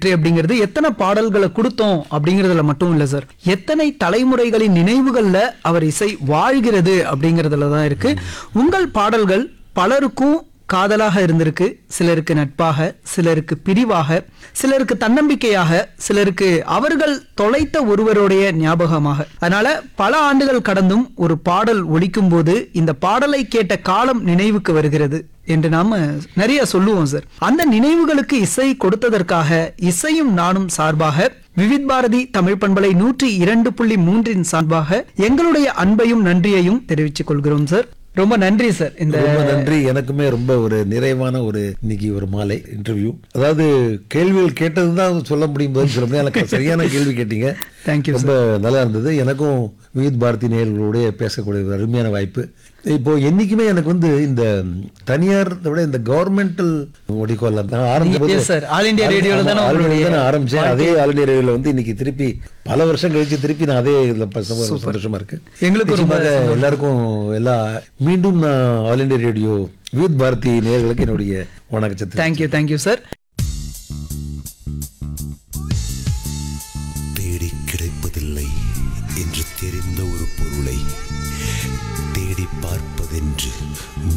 வெற்றி அப்படிங்கிறது எத்தனை பாடல்களை கொடுத்தோம் அப்படிங்கறதுல மட்டும் இல்ல சார் எத்தனை தலைமுறைகளின் நினைவுகள்ல அவர் இசை வாழ்கிறது அப்படிங்கறதுல தான் இருக்கு உங்கள் பாடல்கள் பலருக்கும் காதலாக இருந்திருக்கு சிலருக்கு நட்பாக சிலருக்கு பிரிவாக சிலருக்கு தன்னம்பிக்கையாக சிலருக்கு அவர்கள் தொலைத்த ஒருவருடைய ஞாபகமாக அதனால பல ஆண்டுகள் கடந்தும் ஒரு பாடல் ஒலிக்கும் போது இந்த பாடலை கேட்ட காலம் நினைவுக்கு வருகிறது என்று நாம நிறைய சொல்லுவோம் சார் அந்த நினைவுகளுக்கு இசை கொடுத்ததற்காக இசையும் நானும் சார்பாக விவித் பாரதி தமிழ் பண்பலை நூற்றி இரண்டு புள்ளி மூன்றின் சார்பாக எங்களுடைய அன்பையும் நன்றியையும் தெரிவித்துக் கொள்கிறோம் சார் ரொம்ப நன்றி சார் இந்த ரொம்ப நன்றி எனக்குமே ரொம்ப ஒரு நிறைவான ஒரு இன்னைக்கு ஒரு மாலை இன்டர்வியூ அதாவது கேள்விகள் கேட்டது தான் சொல்ல முடியும் பதில் சொல்ல முடியும் எனக்கு சரியான கேள்வி கேட்டீங்க தேங்க்யூ ரொம்ப நல்லா இருந்தது எனக்கும் விவித் பாரதி நேயர்களோடைய பேசக்கூடிய ஒரு அருமையான வாய்ப்பு இப்போ என்னைக்குமே எனக்கு வந்து இந்த தனியார் விட இந்த கவர்மெண்டல் ஒடிக்கோல தான் ஆரம்பிச்ச Yes, sir. All India Radio ல தானே ஆல் உங்களுடைய இந்தியா நான் ஆரம்பிச்சேன் அதே ஆல் இந்தியா ரேடியோல வந்து இன்னைக்கு திருப்பி பல வருஷம் கழிச்சு திருப்பி நான் அதே இதுல ப- ரொம்ப சந்தோஷமா இருக்கு எங்களுக்கும் ரொம்ப நிச்சயமாக எல்லாருக்கும் எல்லா மீண்டும் நான் All India radio Vividh Bharati நேயர்களுக்கு என்னுடைய வணக்கத்தை தேங்க்யூ தேங்க்யூ சார் தேடி கிடைப்பதில்லை என்று தெரிந்த ஒரு பொருளை தேடி பார்ப்பதென்று